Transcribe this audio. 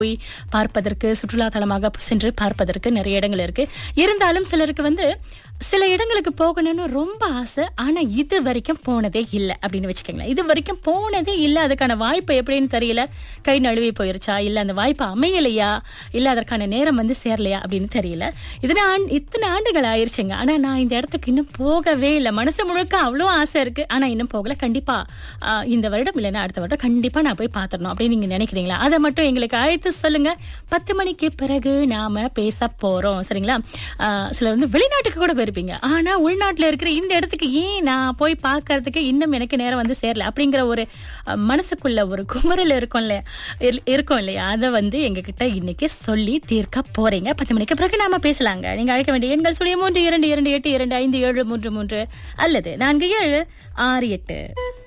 போய் பார்ப்பதற்கு சுற்றுலா தலமாக சென்று பார்ப்பதற்கு நிறைய இடங்கள் இருக்கு இருந்தாலும் சிலருக்கு வந்து சில இடங்களுக்கு போகணும்னு ரொம்ப ஆசை ஆனா இது வரைக்கும் போனதே இல்லை அப்படின்னு வச்சுக்கோங்களேன் இது வரைக்கும் போனதே இல்லை அதுக்கான வாய்ப்பு எப்படின்னு தெரியல கை நழுவி போயிருச்சா இல்ல அந்த வாய்ப்பு அமையலையா இல்ல அதற்கான நேரம் வந்து சேரலையா அப்படின்னு தெரியல இதனை ஆண்- இத்தனை ஆண்டுகள் ஆயிருச்சுங்க ஆனா நான் இந்த இடத்துக்கு இன்னும் போகவே இல்லை மனசு முழுக்க அவ்வளோ ஆசை இருக்கு ஆனா இன்னும் போகல கண்டிப்பா ஆஹ், இந்த வருடம் இல்லைன்னா அடுத்த வருடம் கண்டிப்பா நான் போய் பார்த்துடணும் அப்படின்னு நீங்க நினைக்கிறீங்களா அதை மட்டும் எங்களுக்கு அழைத்து சொல்லுங்க பத்து மணிக்கு பிறகு நாம பேச போறோம் சரிங்களா ஆஹ், சிலர் வந்து வெளிநாட்டுக்கு கூட போயிருப்பீங்க ஆனா உள்நாட்டுல இருக்கிற இந்த இடத்துக்கு ஏன் நான் போய் பார்க்கறதுக்கு இன்னும் எனக்கு நேரம் வந்து சேரல அப்படிங்கிற ஒரு அஹ், மனசுக்குள்ள ஒரு குமரல் இருக்கும் இல்லையா இல்- இருக்கும் இல்லையா அதை வந்து எங்ககிட்ட இன்னைக்கு சொல்லி தீர்க்க போறீங்க பத்து மணிக்கு பிறகு நாம பேசலாங்க நீங்க அழைக்க வேண்டிய எண்கள் சொல்லி மூன்று இரண்டு இரண்டு எட்டு இரண்டு ஐந்து ஏழு மூன்று மூன்று அல்லது நான்கு ஏழு ஆறு எட்டு